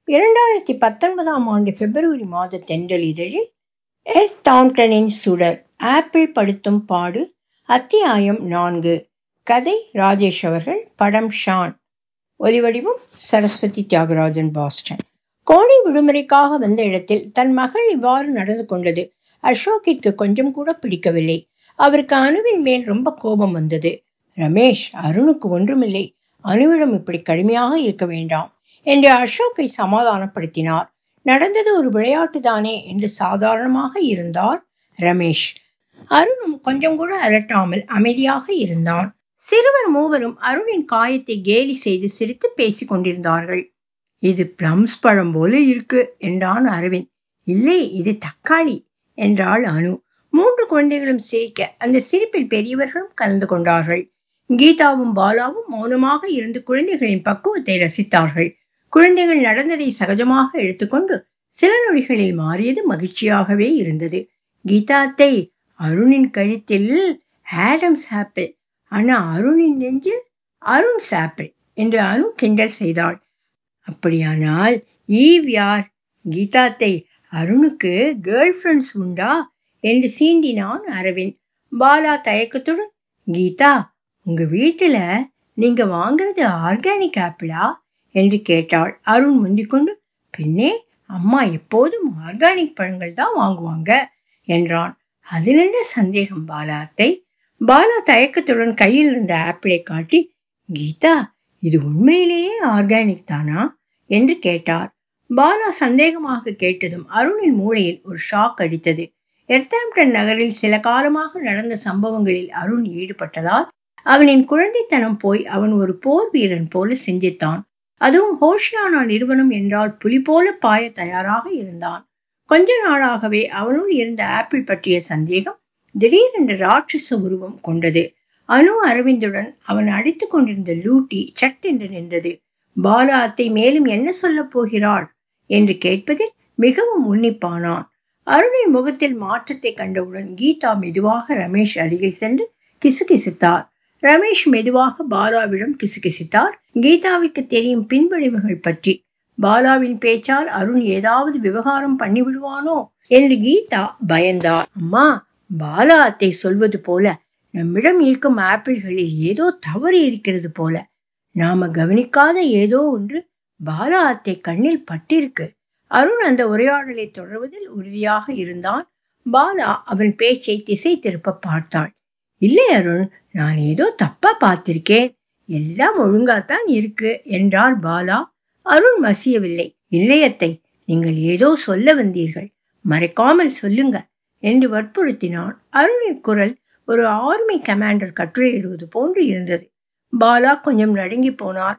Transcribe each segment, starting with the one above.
இரண்டாயிரத்தி பத்தொன்பதாம் ஆண்டு பிப்ரவரி மாத தென்றல் இதழில் எஸ் டாம்டனின் சுடர் ஆப்பிள் படுத்தும் பாடு அத்தியாயம் நான்கு கதை ராஜேஷ் அவர்கள் படம் ஷான் ஒலிவடிவம் சரஸ்வதி தியாகராஜன் பாஸ்டன் கோடை விடுமுறைக்காக வந்த இடத்தில் தன் மகள் இவ்வாறு நடந்து கொண்டது அசோக்கிற்கு கொஞ்சம் கூட பிடிக்கவில்லை அவருக்கு அணுவின் மேல் ரொம்ப கோபம் வந்தது ரமேஷ் அருணுக்கு ஒன்றுமில்லை அணுவிடம் இப்படி கடுமையாக இருக்க வேண்டாம் என்று அசோக்கை சமாதானப்படுத்தினார் நடந்தது ஒரு விளையாட்டு தானே என்று சாதாரணமாக இருந்தார் ரமேஷ் அருணும் கொஞ்சம் கூட அலட்டாமல் அமைதியாக இருந்தான் சிறுவர் மூவரும் அருணின் காயத்தை கேலி செய்து சிரித்து பேசிக் கொண்டிருந்தார்கள் இது பிளம்ஸ் பழம் போல இருக்கு என்றான் அரவிந்த் இல்லை இது தக்காளி என்றாள் அனு மூன்று குழந்தைகளும் சிரிக்க அந்த சிரிப்பில் பெரியவர்களும் கலந்து கொண்டார்கள் கீதாவும் பாலாவும் மௌனமாக இருந்து குழந்தைகளின் பக்குவத்தை ரசித்தார்கள் குழந்தைகள் நடந்ததை சகஜமாக எடுத்துக்கொண்டு சில நொடிகளில் மாறியது மகிழ்ச்சியாகவே இருந்தது கீதா அத்தை அருணின் கழுத்தில் ஆடம்ஸ் ஆப்பிள் ஆனா அருணின் நெஞ்சில் அருண் சாப்பிள் என்று அனு கிண்டல் செய்தாள் அப்படியானால் ஈவ் யார் கீதாத்தை அருணுக்கு கேர்ள் ஃப்ரெண்ட்ஸ் உண்டா என்று சீண்டினான் அரவிந்த் பாலா தயக்கத்துடன் கீதா உங்க வீட்டுல நீங்க வாங்குறது ஆர்கானிக் ஆப்பிளா என்று கேட்டாள் அருண் முந்திக்கொண்டு பின்னே அம்மா எப்போதும் ஆர்கானிக் பழங்கள் தான் வாங்குவாங்க என்றான் அதில் என்ன சந்தேகம் பாலா அத்தை பாலா தயக்கத்துடன் கையில் இருந்த ஆப்பிளை காட்டி கீதா இது உண்மையிலேயே ஆர்கானிக் தானா என்று கேட்டார் பாலா சந்தேகமாக கேட்டதும் அருணின் மூளையில் ஒரு ஷாக் அடித்தது எர்த்தாம்டன் நகரில் சில காலமாக நடந்த சம்பவங்களில் அருண் ஈடுபட்டதால் அவனின் குழந்தைத்தனம் போய் அவன் ஒரு போர் வீரன் போல சிந்தித்தான் அதுவும் ஹோஷியானா நிறுவனம் என்றால் புலி போல பாய தயாராக இருந்தான் கொஞ்ச நாளாகவே அவனுள் இருந்த ஆப்பிள் பற்றிய சந்தேகம் திடீரென்று ராட்சச உருவம் கொண்டது அனு அரவிந்துடன் அவன் அடித்துக் கொண்டிருந்த லூட்டி சட்டென்று நின்றது பாலா அத்தை மேலும் என்ன சொல்லப் போகிறாள் என்று கேட்பதில் மிகவும் உன்னிப்பானான் அருணின் முகத்தில் மாற்றத்தை கண்டவுடன் கீதா மெதுவாக ரமேஷ் அருகில் சென்று கிசுகிசுத்தார் ரமேஷ் மெதுவாக பாலாவிடம் கிசுகிசுத்தார் கீதாவுக்கு தெரியும் பின்விளைவுகள் பற்றி பாலாவின் பேச்சால் அருண் ஏதாவது விவகாரம் பண்ணிவிடுவானோ என்று கீதா பயந்தார் அம்மா பாலா அத்தை சொல்வது போல நம்மிடம் இருக்கும் ஆப்பிள்களில் ஏதோ தவறு இருக்கிறது போல நாம கவனிக்காத ஏதோ ஒன்று பாலா அத்தை கண்ணில் பட்டிருக்கு அருண் அந்த உரையாடலை தொடர்வதில் உறுதியாக இருந்தான் பாலா அவன் பேச்சை திசை திருப்ப பார்த்தாள் இல்லை அருண் நான் ஏதோ தப்பா பார்த்திருக்கேன் எல்லாம் ஒழுங்காத்தான் இருக்கு என்றார் பாலா அருண் மசியவில்லை இல்லையத்தை நீங்கள் ஏதோ சொல்ல வந்தீர்கள் மறைக்காமல் சொல்லுங்க என்று வற்புறுத்தினான் அருணின் குரல் ஒரு ஆர்மி கமாண்டர் கட்டுரையிடுவது போன்று இருந்தது பாலா கொஞ்சம் நடுங்கி போனார்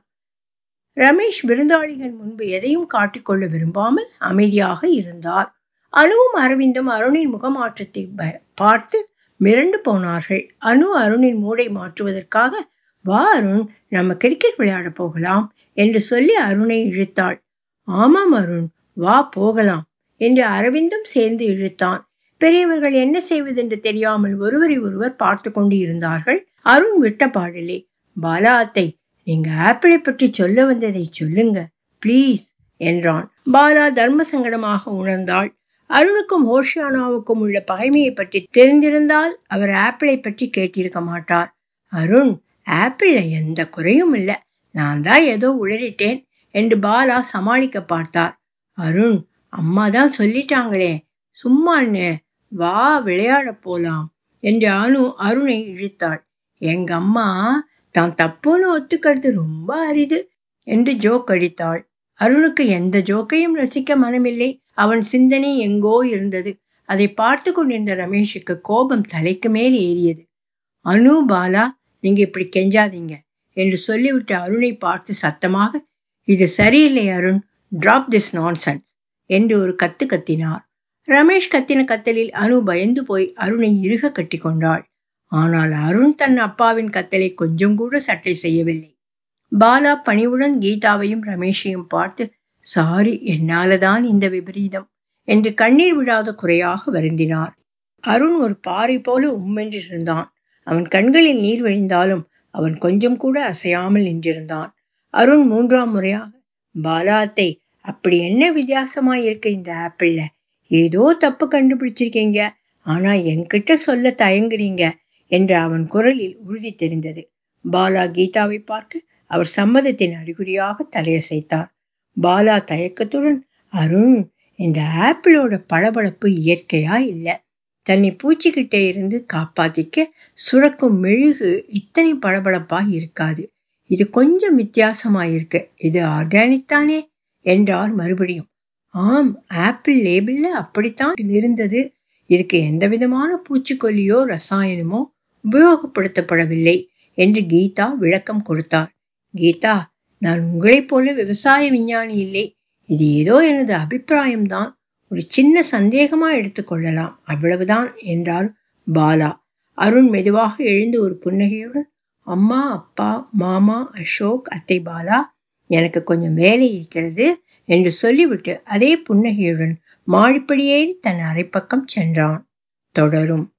ரமேஷ் விருந்தாளிகள் முன்பு எதையும் காட்டிக்கொள்ள விரும்பாமல் அமைதியாக இருந்தார் அனுவும் அரவிந்தும் அருணின் முகமாற்றத்தை பார்த்து மிரண்டு போனார்கள் அனு அருணின் மூடை மாற்றுவதற்காக வா அருண் நம்ம கிரிக்கெட் விளையாட போகலாம் என்று சொல்லி அருணை இழுத்தாள் ஆமாம் அருண் வா போகலாம் என்று அரவிந்தும் சேர்ந்து இழுத்தான் பெரியவர்கள் என்ன செய்வதென்று தெரியாமல் ஒருவரை ஒருவர் பார்த்து கொண்டு இருந்தார்கள் அருண் விட்ட பாடில்லை பாலா அத்தை நீங்க ஆப்பிளை பற்றி சொல்ல வந்ததை சொல்லுங்க ப்ளீஸ் என்றான் பாலா தர்ம சங்கடமாக உணர்ந்தாள் அருணுக்கும் ஹோஷியானாவுக்கும் உள்ள பகைமையை பற்றி தெரிந்திருந்தால் அவர் ஆப்பிளை பற்றி கேட்டிருக்க மாட்டார் அருண் ஆப்பிள்ல எந்த குறையும் இல்லை நான் தான் ஏதோ உளறிட்டேன் என்று பாலா சமாளிக்க பார்த்தார் அருண் அம்மா தான் சொல்லிட்டாங்களே சும்மான்னு வா விளையாட போலாம் என்று அனு அருணை இழுத்தாள் எங்க அம்மா தான் தப்புன்னு ஒத்துக்கிறது ரொம்ப அரிது என்று ஜோக் அடித்தாள் அருணுக்கு எந்த ஜோக்கையும் ரசிக்க மனமில்லை அவன் சிந்தனை எங்கோ இருந்தது அதை பார்த்து கொண்டிருந்த ரமேஷுக்கு கோபம் தலைக்கு மேல் ஏறியது அனு பாலா நீங்க இப்படி கெஞ்சாதீங்க என்று சொல்லிவிட்டு அருணை பார்த்து சத்தமாக இது சரியில்லை அருண் டிராப் திஸ் நான்சென்ஸ் என்று ஒரு கத்து கத்தினார் ரமேஷ் கத்தின கத்தலில் அனு பயந்து போய் அருணை இறுக கட்டி கொண்டாள் ஆனால் அருண் தன் அப்பாவின் கத்தலை கொஞ்சம் கூட சட்டை செய்யவில்லை பாலா பணிவுடன் கீதாவையும் ரமேஷையும் பார்த்து சாரி என்னாலதான் இந்த விபரீதம் என்று கண்ணீர் விடாத குறையாக வருந்தினார் அருண் ஒரு பாறை போல உம்மென்று இருந்தான் அவன் கண்களில் நீர் வழிந்தாலும் அவன் கொஞ்சம் கூட அசையாமல் நின்றிருந்தான் அருண் மூன்றாம் முறையாக பாலாத்தை அப்படி என்ன வித்தியாசமா இருக்கு இந்த ஆப்பிள்ல ஏதோ தப்பு கண்டுபிடிச்சிருக்கீங்க ஆனா என்கிட்ட சொல்ல தயங்குறீங்க என்று அவன் குரலில் உறுதி தெரிந்தது பாலா கீதாவை பார்க்க அவர் சம்மதத்தின் அறிகுறியாக தலையசைத்தார் பாலா தயக்கத்துடன் அருண் இந்த ஆப்பிளோட பளபளப்பு இயற்கையா இல்லை தன்னை பூச்சிக்கிட்டே இருந்து காப்பாத்திக்க சுரக்கும் மெழுகு இத்தனை பளபளப்பா இருக்காது இது கொஞ்சம் வித்தியாசமா இருக்கு இது ஆர்கானிக் தானே என்றார் மறுபடியும் ஆம் ஆப்பிள் லேபிள்ல அப்படித்தான் இருந்தது இதுக்கு எந்த விதமான பூச்சிக்கொல்லியோ ரசாயனமோ உபயோகப்படுத்தப்படவில்லை என்று கீதா விளக்கம் கொடுத்தார் கீதா நான் உங்களைப் போல விவசாய விஞ்ஞானி இல்லை இது ஏதோ எனது அபிப்பிராயம்தான் ஒரு சின்ன சந்தேகமா எடுத்துக்கொள்ளலாம் அவ்வளவுதான் என்றார் பாலா அருண் மெதுவாக எழுந்து ஒரு புன்னகையுடன் அம்மா அப்பா மாமா அசோக் அத்தை பாலா எனக்கு கொஞ்சம் வேலை இருக்கிறது என்று சொல்லிவிட்டு அதே புன்னகையுடன் மாடிப்படியேறி தன் அரைப்பக்கம் சென்றான் தொடரும்